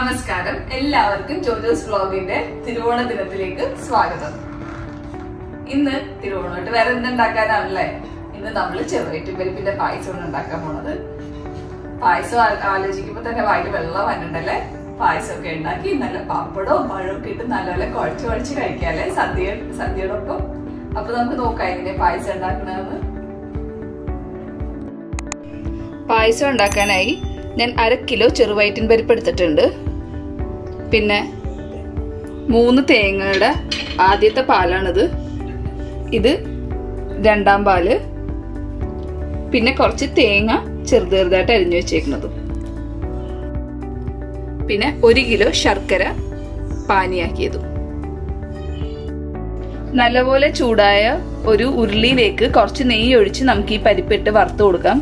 നമസ്കാരം എല്ലാവർക്കും ജോജോസ് വ്ളോഗിന്റെ തിരുവോണ ദിനത്തിലേക്ക് സ്വാഗതം ഇന്ന് തിരുവോണമായിട്ട് വേറെ എന്തുണ്ടാക്കാനാണല്ലേ ഇന്ന് നമ്മൾ ചെറുവയറ്റും പരിപ്പിന്റെ പായസമാണ് ഉണ്ടാക്കാൻ പോണത് പായസം ആ- ആലോചിക്കുമ്പോ തന്നെ വായിൽ വെള്ളം വന്നിട്ടല്ലേ പായസമൊക്കെ ഉണ്ടാക്കി നല്ല പാപ്പടവും പഴവും ഒക്കെ ഇട്ട് നല്ലപോലെ കുഴച്ച് കുഴച്ച് കഴിക്കാല്ലേ സദ്യ സദ്യയോടൊപ്പം അപ്പൊ നമുക്ക് നോക്കാം എങ്ങനെ പായസം ഉണ്ടാക്കണമെന്ന് പായസം ഉണ്ടാക്കാനായി ഞാൻ അര കിലോ ചെറുവയറ്റിൻ പരിപ്പ് എടുത്തിട്ടുണ്ട് പിന്നെ മൂന്ന് തേങ്ങയുടെ ആദ്യത്തെ പാലാണിത് ഇത് രണ്ടാം പാല് പിന്നെ കുറച്ച് തേങ്ങ ചെറുത് ചെറുതായിട്ട് അരിഞ്ഞു വെച്ചേക്കുന്നതും പിന്നെ ഒരു കിലോ ശർക്കര പാനിയാക്കിയതും നല്ലപോലെ ചൂടായ ഒരു ഉരുളിയിലേക്ക് കുറച്ച് നെയ്യ് ഒഴിച്ച് നമുക്ക് ഈ പരിപ്പിട്ട് വറുത്ത് കൊടുക്കാം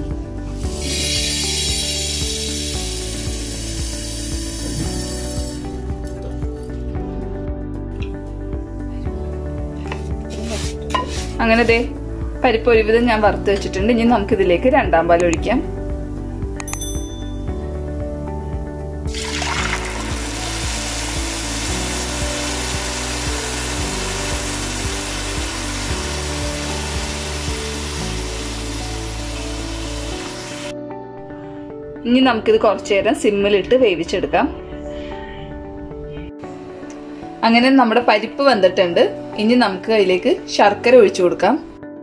അങ്ങനെ ദേ പരിപ്പ് ഒരുവിധം ഞാൻ വറുത്ത് വെച്ചിട്ടുണ്ട് ഇനി നമുക്ക് ഇതിലേക്ക് രണ്ടാം പാൽ ഒഴിക്കാം ഇനി നമുക്കിത് കുറച്ചു നേരം സിമ്മിലിട്ട് വേവിച്ചെടുക്കാം അങ്ങനെ നമ്മുടെ പരിപ്പ് വെന്തിട്ടുണ്ട് ഇനി നമുക്ക് അതിലേക്ക് ശർക്കര ഒഴിച്ചു കൊടുക്കാം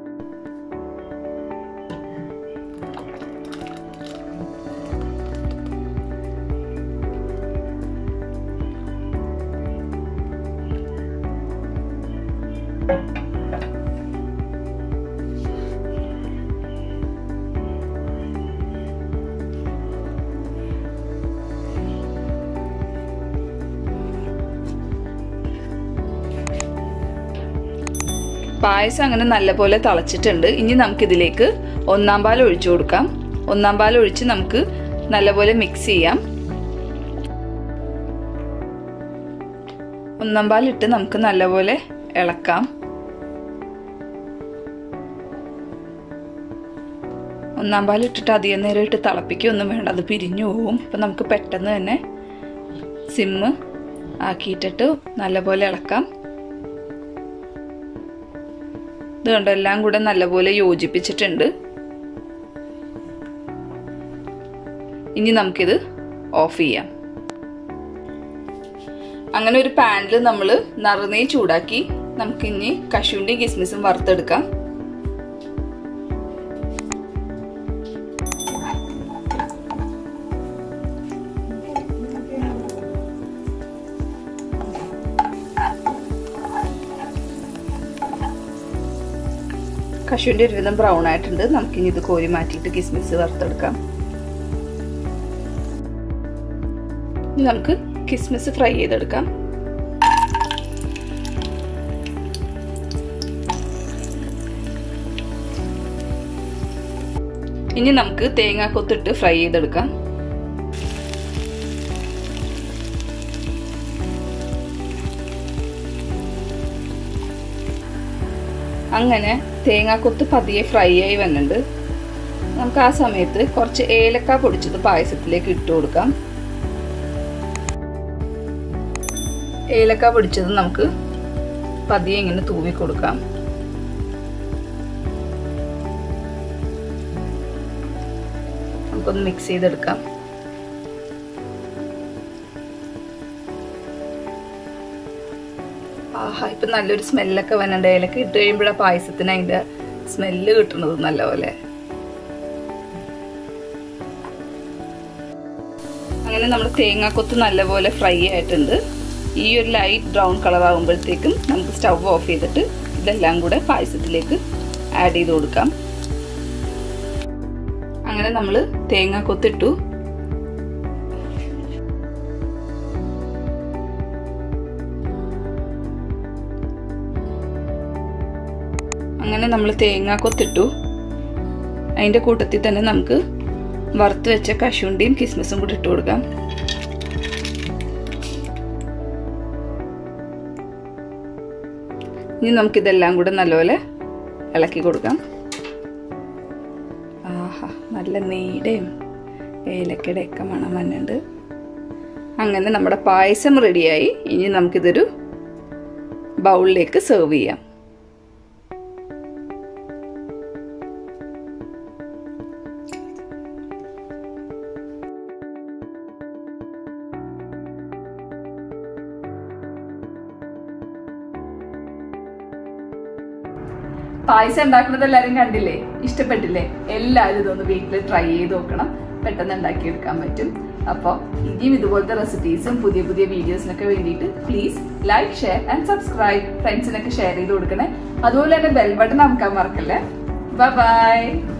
പായസം അങ്ങനെ നല്ലപോലെ തിളച്ചിട്ടുണ്ട് ഇനി നമുക്കിതിലേക്ക് ഒന്നാം പാൽ ഒഴിച്ചു കൊടുക്കാം ഒന്നാം പാൽ ഒഴിച്ച് നമുക്ക് നല്ലപോലെ മിക്സ് ചെയ്യാം ഒന്നാം പാൽ ഇട്ട് നമുക്ക് നല്ലപോലെ ഇളക്കാം ഒന്നാം പാൽ ഇട്ടിട്ട് അധികം നേരം ഇട്ട് തിളപ്പിക്കുകയൊന്നും വേണ്ട അത് പിരിഞ്ഞു പോവും അപ്പം നമുക്ക് പെട്ടെന്ന് തന്നെ സിമ്മ് ആക്കിയിട്ടിട്ട് നല്ലപോലെ ഇളക്കാം ഇത് കണ്ടോ എല്ലാം കൂടെ നല്ലപോലെ യോജിപ്പിച്ചിട്ടുണ്ട് ഇനി നമുക്കിത് ഓഫ് ചെയ്യാം അങ്ങനെ ഒരു പാനിൽ നമ്മൾ നറുനെയ് ചൂടാക്കി നമുക്കിനി കശുണ്ടി കിസ്മിസും വറുത്തെടുക്കാം കശുവിൻ്റെ ഒരുവിധം ബ്രൗൺ ആയിട്ടുണ്ട് നമുക്കിനി ഇത് കോരി മാറ്റിയിട്ട് കിസ്മിസ് വറുത്തെടുക്കാം ഇനി നമുക്ക് കിസ്മിസ് ഫ്രൈ ചെയ്തെടുക്കാം ഇനി നമുക്ക് തേങ്ങാക്കൊത്തിട്ട് ഫ്രൈ ചെയ്തെടുക്കാം അങ്ങനെ തേങ്ങാക്കൊത്ത് പതിയെ ഫ്രൈ ആയി വന്നിട്ടുണ്ട് നമുക്ക് ആ സമയത്ത് കുറച്ച് ഏലക്ക പൊടിച്ചത് പായസത്തിലേക്ക് ഇട്ട് കൊടുക്കാം ഏലക്ക പൊടിച്ചത് നമുക്ക് പതിയെ ഇങ്ങനെ തൂവി കൊടുക്കാം നമുക്കൊന്ന് മിക്സ് ചെയ്തെടുക്കാം ആഹാ ഇപ്പൊ നല്ലൊരു സ്മെല്ലൊക്കെ വന്നിട്ടുണ്ട് ഏലക്ക ഇട്ട് കഴിയുമ്പോഴാണ് പായസത്തിന് അതിന്റെ സ്മെല്ല് കിട്ടുന്നത് നല്ലപോലെ അങ്ങനെ നമ്മൾ തേങ്ങാക്കൊത്ത് നല്ലപോലെ ഫ്രൈ ആയിട്ടുണ്ട് ഈ ഒരു ലൈറ്റ് ബ്രൗൺ കളർ ആകുമ്പോഴത്തേക്കും നമുക്ക് സ്റ്റവ് ഓഫ് ചെയ്തിട്ട് ഇതെല്ലാം കൂടെ പായസത്തിലേക്ക് ആഡ് ചെയ്ത് കൊടുക്കാം അങ്ങനെ നമ്മൾ തേങ്ങാക്കൊത്തിട്ടു അങ്ങനെ നമ്മൾ തേങ്ങാക്കൊത്തിട്ടു അതിൻ്റെ കൂട്ടത്തിൽ തന്നെ നമുക്ക് വറുത്ത് വെച്ച കശുണ്ടിയും കിസ്മിസും കൂടി ഇട്ട് കൊടുക്കാം ഇനി നമുക്കിതെല്ലാം കൂടെ നല്ലപോലെ ഇളക്കി കൊടുക്കാം ആഹാ നല്ല നെയ്യുടെയും ഏലക്കയുടെ ഒക്കെ മണം വന്നുണ്ട് അങ്ങനെ നമ്മുടെ പായസം റെഡിയായി ഇനി നമുക്കിതൊരു ബൗളിലേക്ക് സെർവ് ചെയ്യാം പായസം ഉണ്ടാക്കുന്നത് എല്ലാവരും കണ്ടില്ലേ ഇഷ്ടപ്പെട്ടില്ലേ എല്ലാവരും ഇതൊന്ന് വീട്ടിൽ ട്രൈ ചെയ്ത് നോക്കണം പെട്ടെന്ന് ഉണ്ടാക്കിയെടുക്കാൻ പറ്റും അപ്പോൾ ഇനിയും ഇതുപോലത്തെ റെസിപ്പീസും പുതിയ പുതിയ വീഡിയോസിനൊക്കെ വേണ്ടിയിട്ട് please like share and subscribe ഫ്രണ്ട്സിനൊക്കെ ഷെയർ ചെയ്ത് കൊടുക്കണേ അതുപോലെ തന്നെ ബെൽ ബട്ടൺ അമക്കാൻ മറക്കല്ലേ ബൈ